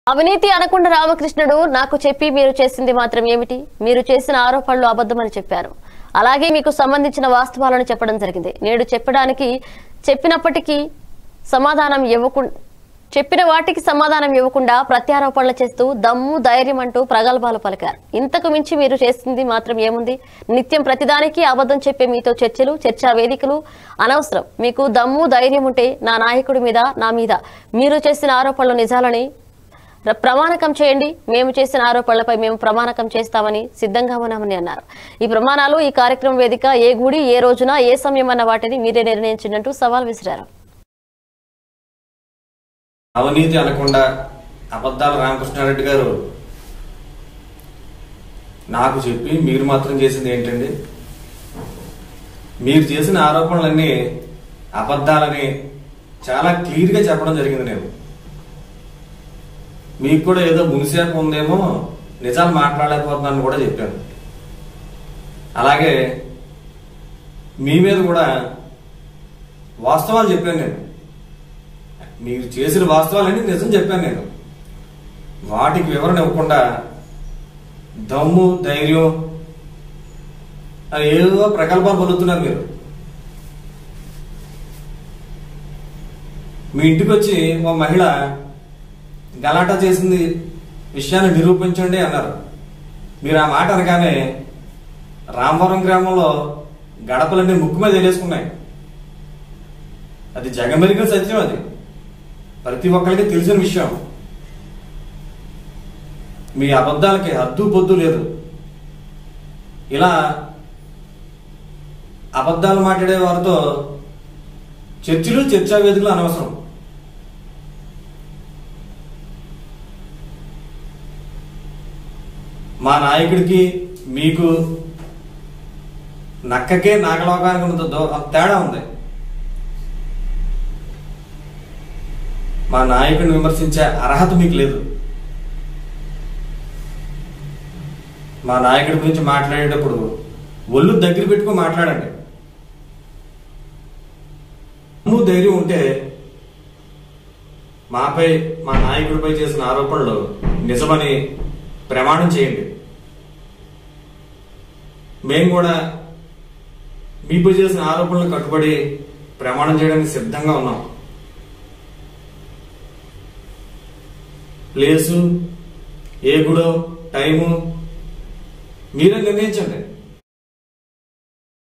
అవినీతి అనకుండా రామకృష్ణుడు నాకు చెప్పి మీరు చేసింది మాత్రం ఏమిటి మీరు చేసిన ఆరోపణలు అబద్ధమని చెప్పారు అలాగే మీకు సంబంధించిన వాస్తవాలను చెప్పడం జరిగింది నేడు చెప్పడానికి చెప్పినప్పటికీ సమాధానం ఇవ్వకుండా చెప్పిన వాటికి సమాధానం ఇవ్వకుండా ప్రత్యారోపణలు చేస్తూ దమ్ము ధైర్యం అంటూ ప్రగల్భాలు పలికారు ఇంతకు మించి మీరు చేసింది మాత్రం ఏముంది నిత్యం ప్రతిదానికి అబద్ధం చెప్పే మీతో చర్చలు చర్చా వేదికలు అనవసరం మీకు దమ్ము ధైర్యం ఉంటే నా నాయకుడి మీద నా మీద మీరు చేసిన ఆరోపణలు నిజాలని ర- ప్రమాణకం చేయండి మేము చేసిన ఆరోపణలపై మేము ప్రమాణకం చేస్తామని సిద్ధంగా ఉన్నామని అన్నారు ఈ ప్రమాణాలు ఈ కార్యక్రమం వేదిక ఏ గుడి ఏ రోజున ఏ సమయం అన్న వాటిని మీరే నిర్ణయించినట్టు సవాల్ విసిరారు అవినీతి అనకుండా అబద్ధాల రామకృష్ణారెడ్డి గారు నాకు చెప్పి మీరు మాత్రం చేసింది ఏంటండి మీరు చేసిన ఆరోపణలన్నీ అబద్ధాలని చాలా క్లియర్గా చెప్పడం జరిగింది నేను మీకు కూడా ఏదో మునిసేపు ఉందేమో నిజాలు మాట్లాడలేకపోతున్నాను కూడా చెప్పాను అలాగే మీ మీద కూడా వాస్తవాలు చెప్పాను నేను మీరు చేసిన వాస్తవాలన్నీ నిజం చెప్పాను నేను వాటికి వివరణ ఇవ్వకుండా దమ్ము ధైర్యం అని ఏదో ప్రకల్పాలు పలుకుతున్నారు మీరు మీ ఇంటికి వచ్చి ఓ మహిళ గలాటా చేసింది విషయాన్ని నిరూపించండి అన్నారు మీరు ఆ మాట అనగానే రామవరం గ్రామంలో గడపలన్నీ ముక్కు మీద తెలియసుకున్నాయి అది జగమెరిగిన సత్యం అది ప్రతి ఒక్కరికి తెలిసిన విషయం మీ అబద్ధాలకి హద్దు పొద్దు లేదు ఇలా అబద్ధాలు మాట్లాడే వారితో చర్చలు చర్చా వేదికలు అనవసరం మా నాయకుడికి మీకు నక్కకే నాగలోకానికి ఉన్నంత దో- తేడా ఉంది మా నాయకుడిని విమర్శించే అర్హత మీకు లేదు మా నాయకుడి గురించి మాట్లాడేటప్పుడు ఒళ్ళు దగ్గర పెట్టుకుని మాట్లాడండి నువ్వు ధైర్యం ఉంటే మాపై మా నాయకుడిపై చేసిన ఆరోపణలు నిజమని ప్రమాణం చేయండి మేము కూడా మీపై చేసిన ఆరోపణలు కట్టుబడి ప్రమాణం చేయడానికి సిద్ధంగా ఉన్నాం ప్లేసు ఏ గుడో టైము మీరే నిర్ణయించండి